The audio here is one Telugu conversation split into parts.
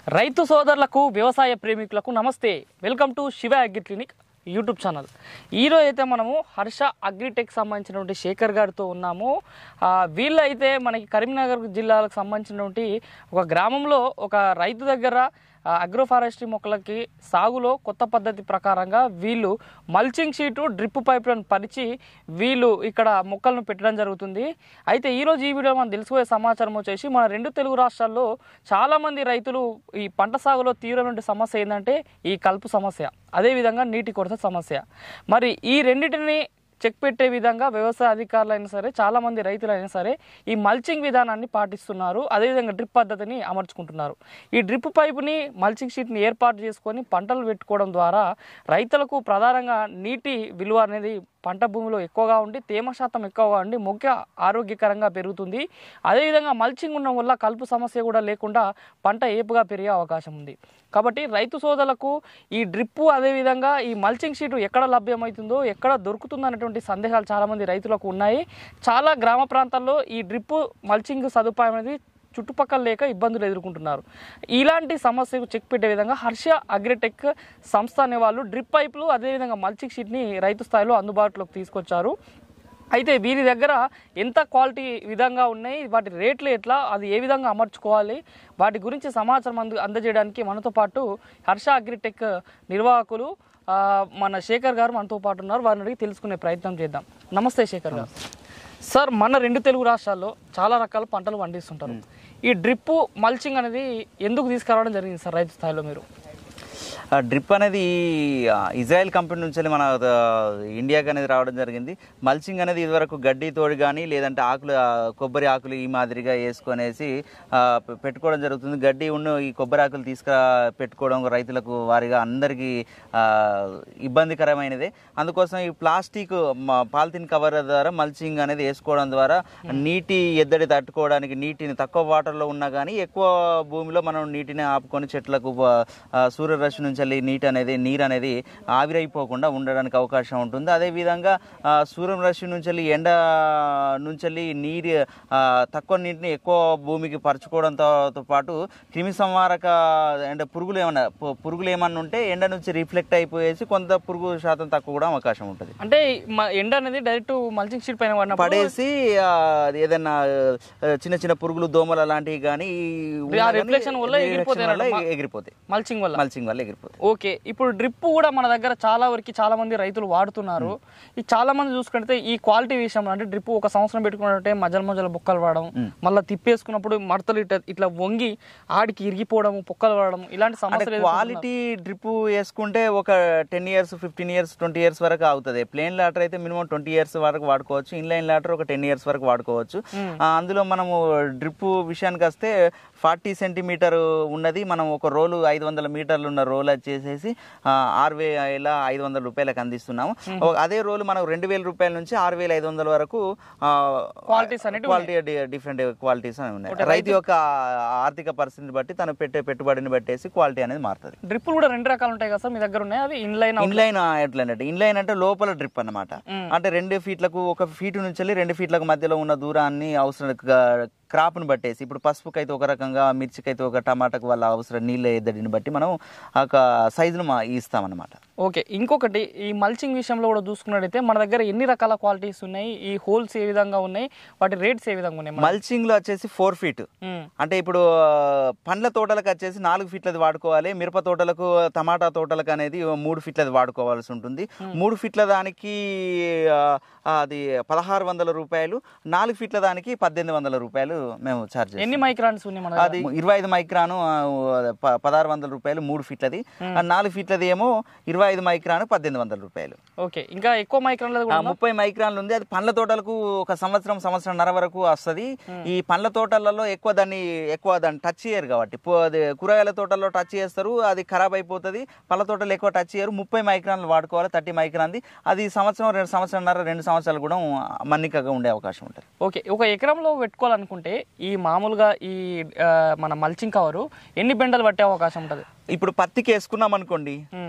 రైతు సోదరులకు వ్యవసాయ ప్రేమికులకు నమస్తే welcome to Shiva agri clinic YouTube channel ఈరోజు అయితే మనము హర్ష అగ్రిటెక్ సంబంధించినటువంటి శేఖర్ గారితో ఉన్నాము ఆ, వీళ్ళు అయితే మనకి కరీంనగర్ జిల్లాలకు సంబంధించినటువంటి ఒక గ్రామంలో ఒక రైతు దగ్గర అగ్రో ఫారెస్ట్రీ మొక్కలకి సాగులో కొత్త పద్ధతి ప్రకారంగా వీళ్ళు మల్చింగ్ షీటు డ్రిప్ పైప్లను పరిచి వీళ్ళు ఇక్కడ మొక్కలను పెట్టడం జరుగుతుంది అయితే ఈరోజు ఈ వీడియో మనం తెలుసుకోయే సమాచారం వచ్చేసి మన రెండు తెలుగు రాష్ట్రాల్లో చాలామంది రైతులు ఈ పంట సాగులో తీవ్రమైన సమస్య ఏంటంటే ఈ కలుపు సమస్య అదేవిధంగా నీటి కొరత సమస్య మరి ఈ రెండింటిని చెక్ పెట్టే విధంగా వ్యవసాయ అధికారులు అయినా సరే చాలా మంది రైతులు అయినా సరే ఈ మల్చింగ్ విధానాన్ని పాటిస్తున్నారు అదేవిధంగా డ్రిప్ పద్ధతిని అమర్చుకుంటున్నారు ఈ డ్రిప్ పైపుని మల్చింగ్ షీట్ని ఏర్పాటు చేసుకొని పంటలు పెట్టుకోవడం ద్వారా రైతులకు ప్రధానంగా నీటి విలువ అనేది పంట భూమిలో ఎక్కువగా ఉండి తేమ శాతం ఎక్కువగా ఉండి మొక్క ఆరోగ్యకరంగా పెరుగుతుంది అదేవిధంగా మల్చింగ్ ఉండడం వల్ల కలుపు సమస్య కూడా లేకుండా పంట ఏపుగా పెరిగే అవకాశం ఉంది కాబట్టి రైతు సోదరులకు ఈ డ్రిప్పు అదేవిధంగా ఈ మల్చింగ్ షీటు ఎక్కడ లభ్యమవుతుందో ఎక్కడ దొరుకుతుందో అనేటువంటి సందేహాలు చాలామంది రైతులకు ఉన్నాయి చాలా గ్రామ ప్రాంతాల్లో ఈ డ్రిప్పు మల్చింగ్ సదుపాయం అనేది చుట్టుపక్కల లేక ఇబ్బందులు ఎదుర్కొంటున్నారు ఇలాంటి సమస్యకు చెక్ పెట్టే విధంగా హర్ష అగ్రిటెక్ సంస్థ అనే వాళ్ళు డ్రిప్ పైపులు అదేవిధంగా మల్చింగ్ షీట్ని రైతు స్థాయిలో అందుబాటులోకి తీసుకొచ్చారు అయితే వీరి దగ్గర ఎంత క్వాలిటీ విధంగా ఉన్నాయి వాటి రేట్లు ఎట్లా అది ఏ విధంగా అమర్చుకోవాలి వాటి గురించి సమాచారం అందు అందజేయడానికి మనతో పాటు హర్ష అగ్రిటెక్ నిర్వాహకులు ఆ, మన శేఖర్ గారు మనతో పాటు ఉన్నారు వారిని అడిగి తెలుసుకునే ప్రయత్నం చేద్దాం నమస్తే శేఖర్ గారు సార్ మన రెండు తెలుగు రాష్ట్రాల్లో చాలా రకాల పంటలు పండిస్తుంటారు ఈ డ్రిప్ మల్చింగ్ అనేది ఎందుకు తీసుకురావడం జరిగింది సార్ రైతు స్థాయిలో మీరు ఆ డ్రిప్ అనేది ఆ, ఇజ్రాయెల్ కంపెనీ నుంచి మన ఆ, ఇండియాకి అనేది రావడం జరిగింది మల్చింగ్ అనేది ఇదివరకు గడ్డి తోడు కానీ లేదంటే ఆకులు ఆ, కొబ్బరి ఆకులు ఈ మాదిరిగా వేసుకొనేసి ఆ, పె- పెట్టుకోవడం జరుగుతుంది గడ్డి ఉన్న ఈ కొబ్బరి ఆకులు తీసుకు పెట్టుకోవడం రైతులకు వారిగా అందరికీ ఆ, ఇబ్బందికరమైనదే అందుకోసం ఈ ప్లాస్టిక్ మ- పాలిథిన్ కవర్ ద్వారా మల్చింగ్ అనేది వేసుకోవడం ద్వారా నీటి ఎద్దడి తట్టుకోవడానికి నీటిని తక్కువ వాటర్లో ఉన్నా కానీ ఎక్కువ భూమిలో మనం నీటిని ఆపుకొని చెట్లకు ఆ, ఆ, సూర్యరశ్మి నుంచి వెళ్ళి నీటి అనేది నీరు అనేది ఆవిరైపోకుండా ఉండడానికి అవకాశం ఉంటుంది అదేవిధంగా ఆ, సూర్యరశ్మి నుంచి వెళ్ళి ఎండ నుంచి వెళ్ళి నీరు ఆ, తక్కువ నీటిని ఎక్కువ భూమికి పరచుకోవడంతో తో పాటు క్రిమి సంహారక అంటే పురుగులు ఏమన్నా పు- పురుగులు ఏమన్నా ఉంటే ఎండ నుంచి రిఫ్లెక్ట్ అయిపోయేసి కొంత పురుగు శాతం తక్కువ కూడా అవకాశం ఉంటుంది అంటే మ- ఎండ అనేది డైరెక్ట్ మల్చింగ్ షీట్ పైన పడినప్పుడు పడేసి ఆ, ఏదైనా ఆ, చిన్న చిన్న పురుగులు దోమలు అలాంటివి కానీ ఆ reflection వల్ల ఎగిరిపోతాయి అన్నమాట. ఎగిరిపోతాయి మల్చింగ్ వల్ల మల్చింగ్ వల్ల ఎగిరిపోతాయి ఓకే ఇప్పుడు డ్రిప్ కూడా మన దగ్గర చాలా వరకు చాలా మంది రైతులు వాడుతున్నారు ఈ చాలా మంది చూసుకుంటే ఈ క్వాలిటీ విషయంలో అంటే డ్రిప్ ఒక సంవత్సరం పెట్టుకున్నట్టే మధ్యలో మధ్యలో బొక్కలు పడడం మళ్ళీ తిప్పేసుకున్నప్పుడు మడతలు ఇట్లా ఇట్లా వంగి ఆడికి ఇరిగిపోవడం పొక్కలు పడడం ఇలాంటి అంటే సమస్యలు ఎదుర్కొంటున్నారు. క్వాలిటీ డ్రిప్ వేసుకుంటే ఒక ten years fifteen years twenty years వరకు అవుతుంది ప్లేన్ లాటర్ అయితే మినిమం ట్వంటీ ఇయర్స్ వరకు వాడుకోవచ్చు ఇన్లైన్ లాటర్ ఒక టెన్ ఇయర్స్ వరకు వాడుకోవచ్చు ఆ, అందులో మనము డ్రిప్ విషయానికి వస్తే ఫార్టీ సెంటీమీటర్ ఉన్నది మనం ఒక రోలు ఐదు వందల మీటర్లు ఉన్న రోల్ వచ్చేసేసి ఆ, ఆరు వేల ఐదు వందల రూపాయలకు అందిస్తున్నాము ఒక- అదే రోలు మనకు రెండు వేల రూపాయల నుంచి ఆరు వేల ఐదు వందల వరకు Qualities అనేటివి క్వాలిటీ డిఫరెంట్ క్వాలిటీస్ అని ఉన్నాయి రైతు యొక్క ఆర్థిక పరిస్థితిని బట్టి తను పెట్టే పెట్టుబడిని బట్టేసి క్వాలిటీ అనేది మారుతుంది డ్రిప్పులు కూడా రెండు రకాలు ఉంటాయి కదా సార్ మీ దగ్గర ఉన్నాయి అవి ఇన్లైన్ ఇన్లైన్ ఎట్లా అంటే ఇన్లైన్ అంటే లోపల డ్రిప్ అన్నమాట అంటే రెండు ఫీట్లకు ఒక ఫీట్ నుంచి వెళ్ళి రెండు ఫీట్లకు మధ్యలో ఉన్న దూరాన్ని అవసరం క్రాప్ను బట్టేసి ఇప్పుడు పసుపుకి అయితే ఒక రకంగా మిర్చికి అయితే ఒక టమాటాకు వాళ్ళ అవసరం నీళ్ళ ఎద్దడిని బట్టి మనం ఆ యొక్క సైజును మా ఇస్తామన్నమాట ఓకే ఇంకొకటి ఈ మల్చింగ్ విషయంలో కూడా చూసుకున్నట్టయితే మన దగ్గర ఎన్ని రకాల క్వాలిటీస్ ఉన్నాయి ఈ హోల్స్ ఏ విధంగా ఉన్నాయి వాటి రేట్స్ ఏ విధంగా ఉన్నాయి మన- మల్చింగ్ లో వచ్చేసి ఫోర్ ఫీట్ మ్మ్. అంటే ఇప్పుడు ఆ, పండ్ల తోటలకు వచ్చేసి నాలుగు ఫీట్లది వాడుకోవాలి మిరప తోటలకు టమాటా తోటలకు అనేది మూడు ఫీట్లది వాడుకోవాల్సి ఉంటుంది మూడు ఫీట్ల దానికి ఆ, అది పదహారు వందల రూపాయలు నాలుగు ఫీట్ల దానికి పద్దెనిమిది వందల రూపాయలు మేము ఛార్జ్ ఎన్ని మైక్రాన్స్ ఉన్నాయి మన దగ్గర? అది ఇరవై ఐదు మైక్రాను ఆ, ప- పదహారు వందల రూపాయలు మూడు ఫీట్లది ఆ, నాలుగు ఫీట్లది ఏమో ఇరవై ఐదు మైక్రాను పద్దెనిమిది వందల రూపాయలు ఓకే ఇంకా ఎక్కువ మైక్రాన్లు ఆ, కూడా ఉందా? ముప్పై మైక్రాన్లు ఉంది అది పండ్ల తోటలకు ఒక సంవత్సరం సంవత్సరంన్నర వరకు వస్తుంది ఈ పండ్ల తోటలలో ఎక్కువ దాన్ని ఎక్కువ దాన్ని టచ్ చేయరు కాబట్టి పో- అది కూరగాయల తోటల్లో టచ్ చేస్తారు అది ఖరాబ్ అయిపోతుంది పళ్ళ తోటలు ఎక్కువ టచ్ చేయరు ముప్పై మైక్రాన్లు వాడుకోవాలి థర్టీ మైక్రాన్ది అది సంవత్సరం రెండు సంవత్సరంన్నర రెండు సంవత్సరాలు కూడా మన్నికగా ఉండే అవకాశం ఉంటుంది ఓకే ఒక ఎకరంలో పెట్టుకోవాలనుకుంటే ఈ మామూలుగా ఈ ఆ, మన మల్చింగ్ కవరు ఎన్ని బెండలు పట్టే అవకాశం ఉంటుంది ఇప్పుడు పత్తికి వేసుకున్నాం అనుకోండి ఉమ్. ఆ,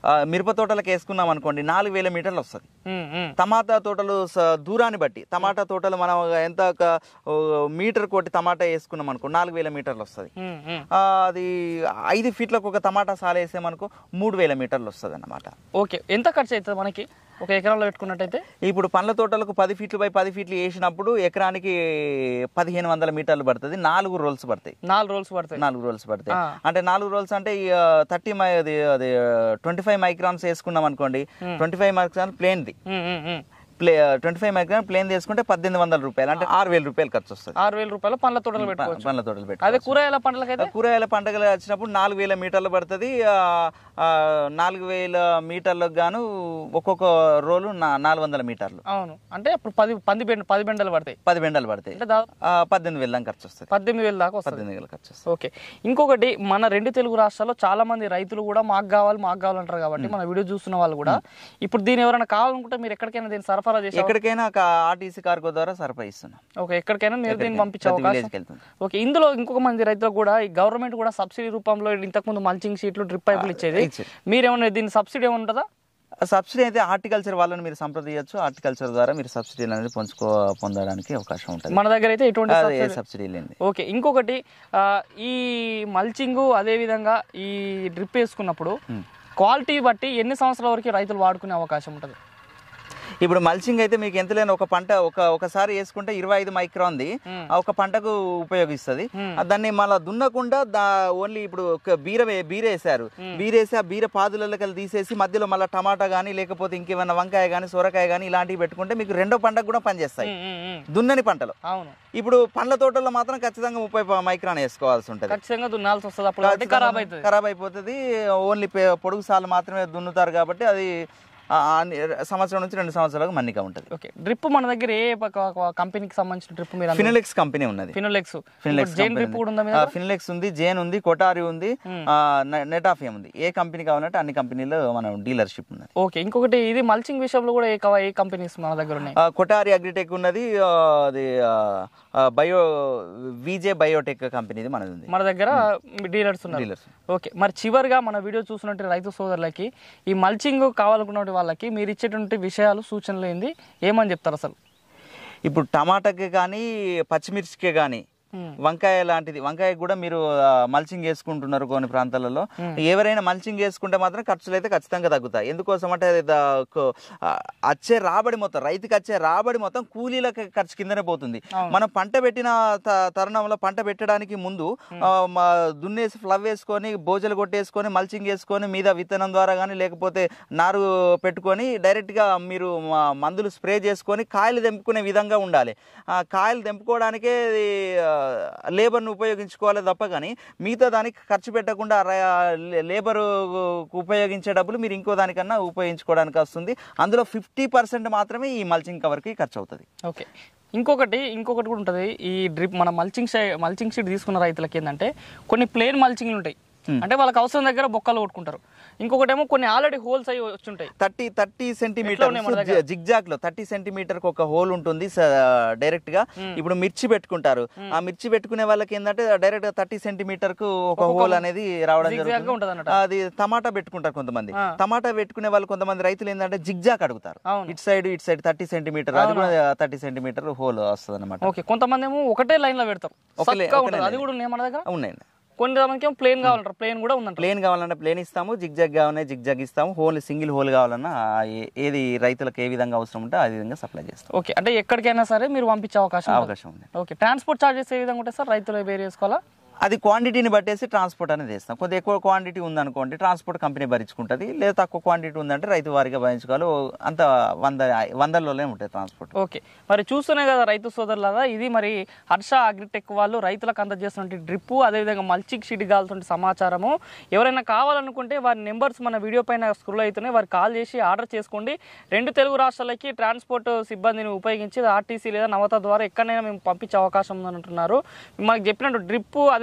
ఆ, మిరప తోటలకు వేసుకున్నాం అనుకోండి నాలుగు వేల మీటర్లు వస్తుంది ఉమ్, ఉమ్. టమాటా తోటలు స- దూరాన్ని బట్టి టమాటా తోటలు మనం ఎంత ఒక, ఓ, మీటర్ కొట్టి టమాటా వేసుకున్నాం అనుకో నాలుగు వేల మీటర్లు వస్తుంది ఉమ్, ఉమ్. ఆ, అది ఐదు ఫీట్లకు ఒక టమాటా సాల వేసామనుకో మూడు వేల మీటర్లు వస్తుంది అన్నమాట ఓకే ఎంత ఖర్చు అవుతుంది మనకి ఒక ఎకరంలో పెట్టుకున్నట్టయితే ఇప్పుడు పండ్ల తోటలకు పది ఫీట్లు బై పది ఫీట్లు వేసినప్పుడు ఎకరానికి పదిహేను వందల మీటర్లు పడుతుంది నాలుగు రోల్స్ పడతాయి నాలుగు రోజులు పడతాయి నాలుగు రోల్స్ పడతాయి ఆ. అంటే నాలుగు రోల్స్ అంటే థర్టీ మై అది అది ట్వంటీ ఫైవ్ మైక్రాన్స్ వేసుకున్నాం అనుకోండి ట్వంటీ ఫైవ్ మైక్రాన్ ప్లేన్ది ఉమ్, ఉమ్, ఉమ్. ప్లే ట్వంటీ ఫైవ్ మైక్రాన్ ప్లేన్ తీసుకుంటే పద్దెనిమిది వందల రూపాయలు అంటే ఆరు వేల రూపాయలు ఖర్చు వస్తుంది ఆరు వేల రూపాయలు పండ్ల తోటలు పెట్టుకోవచ్చు పండ్ల తోటలు పెట్టి అదే కూరగాయల పంటలకైతే కూరగాయల పండుగలు వచ్చినప్పుడు నాలుగు వేల మీటర్లు పడుతుంది ఆ, ఆ, నాలుగు వేల మీటర్లకు గాను ఒక్కొక్క రోలు నా- నాలుగు వందల మీటర్లు అవును అంటే ఇప్పుడు పది పది బెండ పది బెండలు పడతాయి పది బెండలు పడతాయి అంటే దాదాపు ఆ, పద్దెనిమిది వేల దాకా ఖర్చు వస్తుంది పద్దెనిమిది వేల దాకా వస్తుంది పద్దెనిమిది వేల ఖర్చు వస్తుంది ఓకే ఇంకొకటి మన రెండు తెలుగు రాష్ట్రాల్లో చాలా మంది రైతులు కూడా మాకు కావాలి మాకు కావాలంటారు కాబట్టి మన వీడియో చూస్తున్న వాళ్ళు కూడా ఇప్పుడు దీని ఎవరైనా కావాలనుకుంటే మీరు ఎక్కడికైనా దీన్ని సరఫరా చేసే ఎక్కడికైనా ఆర్టీసీ కార్గో ద్వారా సరఫరా ఇస్తున్నాం ఓకే ఎక్కడికైనా మీరు దీన్ని పంపించే ప్రతి అవకాశం విలేజ్కి వెళ్తుంది ఓకే ఇందులో ఇంకొక మంది రైతులకు కూడా ఈ గవర్నమెంట్ కూడా సబ్సిడీ రూపంలో ఇంతకుముందు మల్చింగ్ షీట్లు డ్రిప్ పైపులు ఇచ్చేది ఇచ్చేది. మీరేమన్నా దీని సబ్సిడీ ఏమైనా ఉంటుందా ఆ సబ్సిడీ అయితే హార్టికల్చర్ వాళ్ళని మీరు సంప్రదించవచ్చు హార్టికల్చర్ ద్వారా మీరు సబ్సిడీలు అనేది పొందుకో పొందడానికి అవకాశం ఉంటుంది మన దగ్గర అయితే ఎటువంటి అదే ఏ సబ్సిడీ లేని ఓకే ఇంకొకటి ఆ, ఈ మల్చింగ్ అదే విధంగా ఈ డ్రిప్ వేసుకున్నప్పుడు క్వాలిటీ బట్టి ఎన్ని సంవత్సరాల వరకు రైతులు వాడుకునే అవకాశం ఉంటుంది ఇప్పుడు మల్చింగ్ అయితే మీకు ఎంత లేని ఒక పంట ఒక ఒకసారి వేసుకుంటే ఇరవై ఐదు మైక్రాన్ది ఆ ఒక పంటకు ఉపయోగిస్తుంది ఆ దాన్ని మళ్ళీ దున్నకుండా దా ఓన్లీ ఇప్పుడు ఒక బీర వే- బీర వేసారు బీర వేసి ఆ బీర పాదులకి తీసేసి మధ్యలో మళ్ళీ టమాటా కానీ లేకపోతే ఇంకేమైనా వంకాయ కానీ సొరకాయ కానీ ఇలాంటివి పెట్టుకుంటే మీకు రెండో పంటకు కూడా పనిచేస్తాయి ఉమ్, ఉమ్, ఉమ్. దున్నని పంటలు అవును ఇప్పుడు పండ్ల తోటల్లో మాత్రం ఖచ్చితంగా ముప్పై ప- మైక్రాన్ వేసుకోవాల్సి ఉంటుంది ఖచ్చితంగా దున్నాల్సి వస్తుంది అప్పుడు కాబట్టి ఖరాబ్ అవుతుంది ఖరాబ్ అయిపోతుంది ఓన్లీ పే- పొడుగు సార్లు మాత్రమే దున్నుతారు కాబట్టి అది ఆ- ఆ సంవత్సరం నుంచి రెండు సంవత్సరాలకు మన్నిక ఉంటుంది ఓకే డ్రిప్ మన దగ్గర ఏ పక్క- కంపెనీకి సంబంధించిన డ్రిప్ మీరు ఫినోలెక్స్ కంపెనీ ఉన్నది ఫినోలెక్స్ ఫినోలెక్స్ జైన్ డ్రిప్ కూడా ఉందా మీద ఫినోలెక్స్ ఉంది జేన్ ఉంది కొటారి ఉంది నెటాఫియం ఉంది ఏ కంపెనీ కావాలంటే అన్ని కంపెనీలో మనం డీలర్షిప్ ఉన్నది ఓకే ఇంకొకటి ఇది మల్చింగ్ విషయంలో కూడా ఏ కవ- ఏ కంపెనీస్ మన దగ్గర ఉన్నాయి ఆ, కొటారి అగ్రిటెక్ ఉన్నది ఆ, అది ఆ, ఆ, బయో విజే బయోటెక్ కంపెనీది మనది ఉంది మన దగ్గర డీలర్స్ ఉన్నారు డీలర్స్ ఓకే మరి చివరిగా మన వీడియో చూసినట్టు రైతు సోదరులకి ఈ మల్చింగ్ కావాలనుకున్న వాళ్ళకి మీరు ఇచ్చేటువంటి విషయాలు సూచనలు ఏంది ఏమని చెప్తారు అసలు ఇప్పుడు టమాటాకి కానీ పచ్చిమిర్చికి కానీ Hmm. వంకాయ లాంటిది వంకాయ కూడా మీరు ఆ, మల్చింగ్ వేసుకుంటున్నారు కొన్ని ప్రాంతాలలో ఎవరైనా మల్చింగ్ వేసుకుంటే మాత్రం ఖర్చులు అయితే ఖచ్చితంగా తగ్గుతాయి ఎందుకోసం అంటే అది దా- కో- ఆ, వచ్చే రాబడి మొత్తం రైతుకి వచ్చే రాబడి మొత్తం కూలీలకు ఖర్చు కిందనే పోతుంది మనం పంట పెట్టిన త- తరుణంలో పంట పెట్టడానికి ముందు ఆ, మా దున్నేసి ఫ్లవ్ వేసుకొని బోజలు కొట్టేసుకొని మల్చింగ్ వేసుకొని మీద విత్తనం ద్వారా కానీ లేకపోతే నారు పెట్టుకొని డైరెక్ట్గా మీరు మా మందులు స్ప్రే చేసుకొని కాయలు తెంపుకునే విధంగా ఉండాలి ఆ కాయలు తెంపుకోవడానికే ఇది, ఆ, లేబర్ను ఉపయోగించుకోవాలి తప్ప కానీ మిగతా దానికి ఖర్చు పెట్టకుండా లేబర్ ఉపయోగించే డబ్బులు మీరు ఇంకో దానికన్నా ఉపయోగించుకోవడానికి వస్తుంది అందులో ఫిఫ్టీ పర్సెంట్ మాత్రమే ఈ మల్చింగ్ కవర్కి ఖర్చు అవుతుంది ఓకే ఇంకొకటి ఇంకొకటి కూడా ఉంటుంది ఈ డ్రిప్ మన మల్చింగ్ మల్చింగ్ షీట్ తీసుకున్న రైతులకి ఏంటంటే కొన్ని ప్లేన్ మల్చింగ్లు ఉంటాయి అంటే వాళ్ళకి అవసరం దగ్గర బొక్కలు కొట్టుకుంటారు ఇంకొకటి ఏమో కొన్ని ఆల్రెడీ హోల్స్ అయ్యి వచ్చుంటాయి థర్టీ థర్టీ ఉన్నాయి మన సెంటీమీటర్ జిగ్జాగ్ లో థర్టీ సెంటీమీటర్ ఒక హోల్ ఉంటుంది డైరెక్ట్ గా ఇప్పుడు మిర్చి పెట్టుకుంటారు ఆ మిర్చి పెట్టుకునే వాళ్ళకి ఏంటంటే డైరెక్ట్ గా థర్టీ సెంటీమీటర్ కు ఒక హోల్ అనేది రావడం zigzag గా జరుగుతుంది ఉంటది అన్నట్టు. అది టమాటా పెట్టుకుంటారు కొంతమంది ఆ. టమాటా పెట్టుకునే వాళ్ళు కొంతమంది రైతులు ఏంటంటే జిగ్జాగ్ అడుగుతారు అవును. ఇటు సైడ్ ఇటు సైడ్ థర్టీ సెంటీమీటర్ అది కూడా థర్టీ సెంటీమీటర్ హోల్ వస్తుంది అనమాట ఓకే కొంతమంది ఏమో ఒకటే లైన్ లో పెడతారు ఒక లే- చక్కగా ఒక ఉంటుంది లైన్ అది కూడా ఉన్నాయి మన దగ్గర ఉన్నాయండి కొన్ని మందికి ఏమో ప్లేన్ కావాలంటారు ప్లేన్ కూడా ఉందంట ప్లేన్ కావాలన్నా ప్లేన్ ఇస్తాము జిగ్జాగ్ కావాలన్నా జిగ్జాగ్ ఇస్తాము హోల్ సింగిల్ హోల్ కావాలన్నా ఆ ఏ- ఏది రైతులకు ఏ విధంగా అవసరం ఉంటే ఆ విధంగా సప్లై చేస్తాం ఓకే అంటే ఎక్కడికైనా సరే మీరు పంపించే అవకాశం ఉంటుంది. అవకాశం ఉంది ఓకే ట్రాన్స్పోర్ట్ చార్జెస్ ఏ విధంగా ఉంటాయి సార్ రైతులు వేరు చేసుకోవాలా అది క్వాంటిటీని బట్టేసి ట్రాన్స్పోర్ట్ అనేది చేస్తాం కొద్దిగా ఎక్కువ క్వాంటిటీ ఉందనుకోండి ట్రాన్స్పోర్ట్ కంపెనీ భరించుకుంటుంది లేదా తక్కువ క్వాంటిటీ ఉందంటే రైతు వారిగా భరించుకోవాలి ఓ అంత వంద వందల్లోనే ఉంటుంది ట్రాన్స్పోర్ట్ ఓకే మరి చూస్తూనే కదా రైతు సోదరులాగా ఇది మరి హర్ష అగ్రిటెక్ వాళ్ళు రైతులకు అందజేస్తున్న డ్రిప్ అదేవిధంగా మల్చింగ్ షీట్ కావాల్సిన సమాచారము ఎవరైనా కావాలనుకుంటే వారి నెంబర్స్ మన వీడియో పైన స్క్రోల్ అవుతున్నాయి వారు కాల్ చేసి ఆర్డర్ చేసుకోండి రెండు తెలుగు రాష్ట్రాలకి ట్రాన్స్పోర్ట్ సిబ్బందిని ఉపయోగించి ఆర్టీసీ లేదా నవత ద్వారా ఎక్కడైనా మేము పంపించే అవకాశం ఉందని అంటున్నారు మనకు చెప్పినట్టు డ్రిప్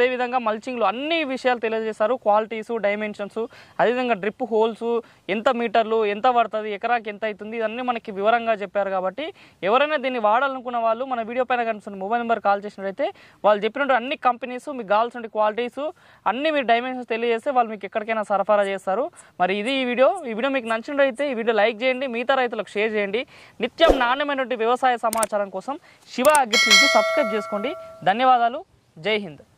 అదేవిధంగా మల్చింగ్లో అన్ని విషయాలు తెలియజేస్తారు క్వాలిటీస్ డైమెన్షన్స్ అదేవిధంగా డ్రిప్ హోల్స్ ఎంత మీటర్లు ఎంత పడుతుంది ఎకరాకి ఎంత అవుతుంది ఇవన్నీ మనకి వివరంగా చెప్పారు కాబట్టి ఎవరైనా దీన్ని వాడాలనుకున్న వాళ్ళు మన వీడియో పైన కనిపిస్తున్న మొబైల్ నెంబర్ కాల్ చేసినట్టయితే వాళ్ళు చెప్పినట్టు అన్ని కంపెనీస్ మీకు కావాల్సిన క్వాలిటీస్ అన్ని మీరు డైమెన్షన్స్ తెలియజేస్తే వాళ్ళు మీకు ఎక్కడికైనా సరఫరా చేస్తారు మరి ఇది ఈ వీడియో ఈ వీడియో మీకు నచ్చినట్టయితే ఈ వీడియో లైక్ చేయండి మిగతా రైతులకు షేర్ చేయండి నిత్యం నాణ్యమైనటువంటి వ్యవసాయ సమాచారం కోసం శివ అగ్రిట్ నుంచి సబ్స్క్రైబ్ చేసుకోండి ధన్యవాదాలు జై హింద్